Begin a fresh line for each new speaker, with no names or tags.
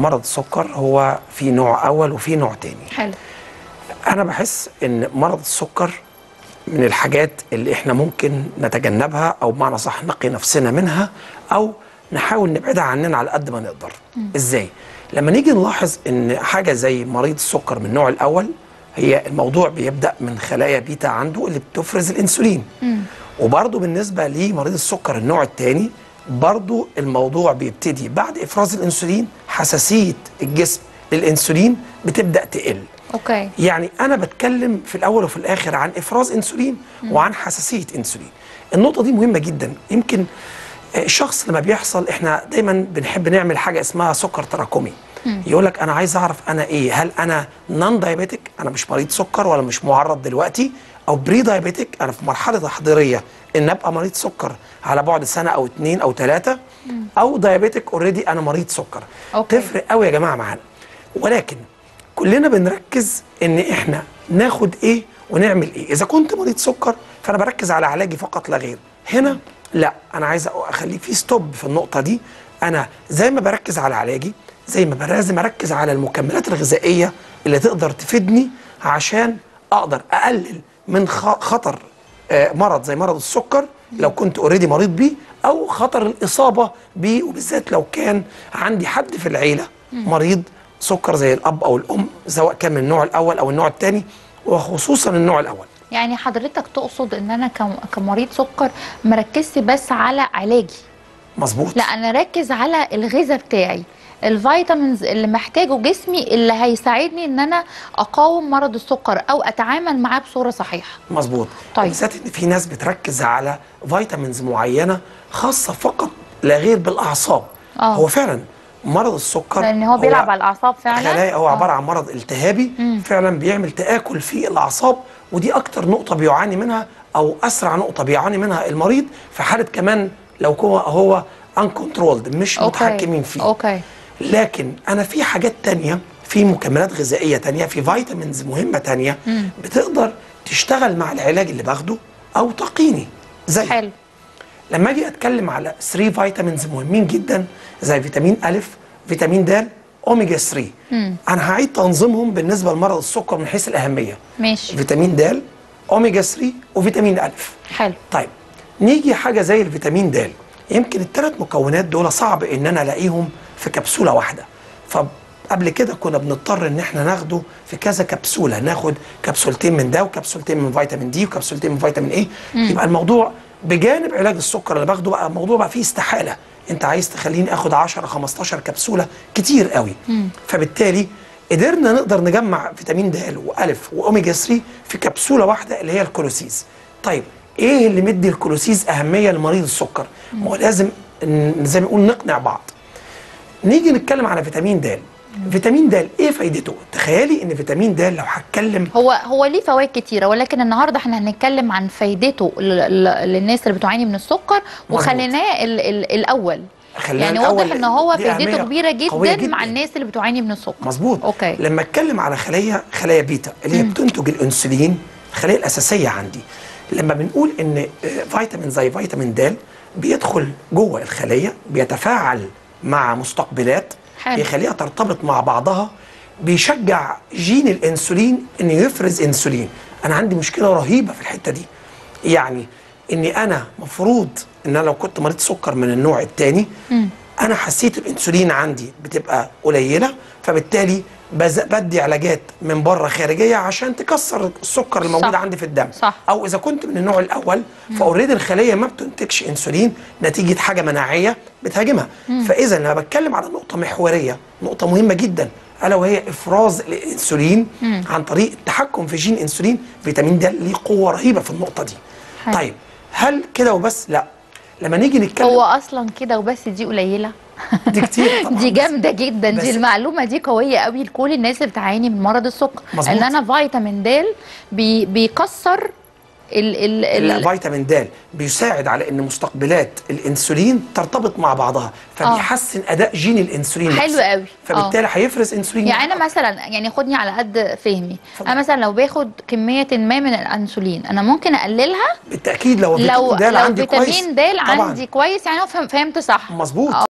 مرض السكر هو في نوع اول وفي نوع تاني
حلو
انا بحس ان مرض السكر من الحاجات اللي احنا ممكن نتجنبها او بمعنى صح نقي نفسنا منها او نحاول نبعدها عننا على قد ما نقدر ازاي لما نيجي نلاحظ ان حاجه زي مريض السكر من النوع الاول هي الموضوع بيبدا من خلايا بيتا عنده اللي بتفرز الانسولين وبرضه بالنسبه لمريض السكر النوع الثاني برضه الموضوع بيبتدي بعد افراز الانسولين حساسيه الجسم للانسولين بتبدا تقل
اوكي
يعني انا بتكلم في الاول وفي الاخر عن افراز انسولين وعن حساسيه انسولين النقطه دي مهمه جدا يمكن آه، الشخص لما بيحصل احنا دايما بنحب نعمل حاجه اسمها سكر تراكمي يقول لك انا عايز اعرف انا ايه هل انا نون دايابيتك انا مش مريض سكر ولا مش معرض دلوقتي او بري دايابيتك انا في مرحله تحضيريه ان ابقى مريض سكر على بعد سنه او اتنين او ثلاثه او دايابيتك اوريدي انا مريض سكر
أوكي.
تفرق قوي يا جماعه معانا ولكن كلنا بنركز ان احنا ناخد ايه ونعمل ايه اذا كنت مريض سكر فانا بركز على علاجي فقط لا غير هنا لا انا عايز اخليك في ستوب في النقطه دي انا زي ما بركز على علاجي زي ما لازم اركز على المكملات الغذائيه اللي تقدر تفيدني عشان اقدر اقلل من خ- خطر آه، مرض زي مرض السكر لو كنت اوريدي مريض بيه او خطر الاصابه بيه وبالذات لو كان عندي حد في العيله مريض سكر زي الاب او الام سواء كان من النوع الاول او النوع الثاني وخصوصا النوع الاول
يعني حضرتك تقصد ان انا كم- كمريض سكر مركزش بس على علاجي
مظبوط
لا انا ركز على الغذاء بتاعي الفيتامينز اللي محتاجه جسمي اللي هيساعدني ان انا اقاوم مرض السكر او اتعامل معاه بصوره صحيحه
مظبوط
طيب.
بالذات ان في ناس بتركز على فيتامينز معينه خاصه فقط لا غير بالاعصاب
آه.
هو فعلا مرض السكر
لان هو بيلعب على الاعصاب فعلا
خلايا هو
آه.
عباره عن مرض التهابي فعلا بيعمل تاكل في الاعصاب ودي اكتر نقطه بيعاني منها او اسرع نقطه بيعاني منها المريض في حاله كمان لو هو هو uncontrolled مش
أوكي.
متحكمين فيه
اوكي
لكن انا في حاجات تانية في مكملات غذائيه تانية في فيتامينز مهمه تانية بتقدر تشتغل مع العلاج اللي باخده او تقيني زي
حلو
لما اجي اتكلم على 3 فيتامينز مهمين جدا زي فيتامين ا فيتامين د اوميجا 3 انا هعيد تنظيمهم بالنسبه لمرض السكر من حيث الاهميه
ماشي
فيتامين د اوميجا 3 وفيتامين ا
حلو
طيب نيجي حاجه زي الفيتامين د يمكن الثلاث مكونات دول صعب ان انا الاقيهم في كبسوله واحده فقبل كده كنا بنضطر ان احنا ناخده في كذا كبسوله ناخد كبسولتين من ده وكبسولتين من فيتامين دي وكبسولتين من فيتامين ايه يبقى الموضوع بجانب علاج السكر اللي باخده بقى الموضوع بقى فيه استحاله انت عايز تخليني اخد 10 15 كبسوله كتير قوي فبالتالي قدرنا نقدر نجمع فيتامين د والف واوميجا 3 في كبسوله واحده اللي هي الكولوسيز طيب ايه اللي مدي الكولوسيز اهميه لمريض السكر ما هو لازم ن- زي ما نقول نقنع بعض نيجي نتكلم على فيتامين د فيتامين د ايه فايدته تخيلي ان فيتامين د لو هتكلم
هو هو ليه فوائد كتيره ولكن النهارده احنا هنتكلم عن فايدته ل- ل- للناس اللي بتعاني من السكر وخليناه ال- ال- الاول
خلينا
يعني
الأول
واضح ان هو
دي
فايدته
أهمية
كبيره جدا,
قوية
جدا مع الناس اللي بتعاني من السكر
مظبوط
اوكي
لما اتكلم على خلايا خلايا بيتا اللي هي بتنتج الانسولين الخلايا الاساسيه عندي لما بنقول ان آه، فيتامين زي فيتامين د بيدخل جوه الخليه بيتفاعل مع مستقبلات
حلو.
بيخليها ترتبط مع بعضها بيشجع جين الانسولين انه يفرز انسولين انا عندي مشكله رهيبه في الحته دي يعني اني انا مفروض ان انا لو كنت مريض سكر من النوع الثاني انا حسيت الانسولين عندي بتبقى قليله فبالتالي بز- بدي علاجات من بره خارجيه عشان تكسر السكر الموجود
صح.
عندي في الدم
صح.
او اذا كنت من النوع الاول فاوريدي الخليه ما بتنتجش انسولين نتيجه حاجه مناعيه بتهاجمها فاذا لما بتكلم على نقطه محوريه نقطه مهمه جدا الا وهي افراز الانسولين عن طريق التحكم في جين انسولين فيتامين د ليه قوه رهيبه في النقطه دي
حلو.
طيب هل كده وبس لا لما نيجي نتكلم
هو اصلا كده وبس دي قليله
دي كتير طبعا
دي جامده جدا
بس-
دي المعلومه دي قويه قوي لكل الناس اللي بتعاني من مرض السكر
مظبوط.
ان انا فيتامين د بي بيكسر ال ال ال
لا فيتامين د بيساعد على ان مستقبلات الانسولين ترتبط مع بعضها فبيحسن اداء جين الانسولين
حلو
نفسه.
قوي.
فبالتالي هيفرز انسولين
يعني انا مثلا يعني خدني على قد فهمي
اتفضل.
انا مثلا لو باخد كميه ما من الانسولين انا ممكن اقللها
بالتاكيد لو
لو
فيتامين د
لو
عندي كويس
فيتامين د
طبعاً.
عندي كويس يعني أنا فهم- فهمت صح
مظبوط
آه.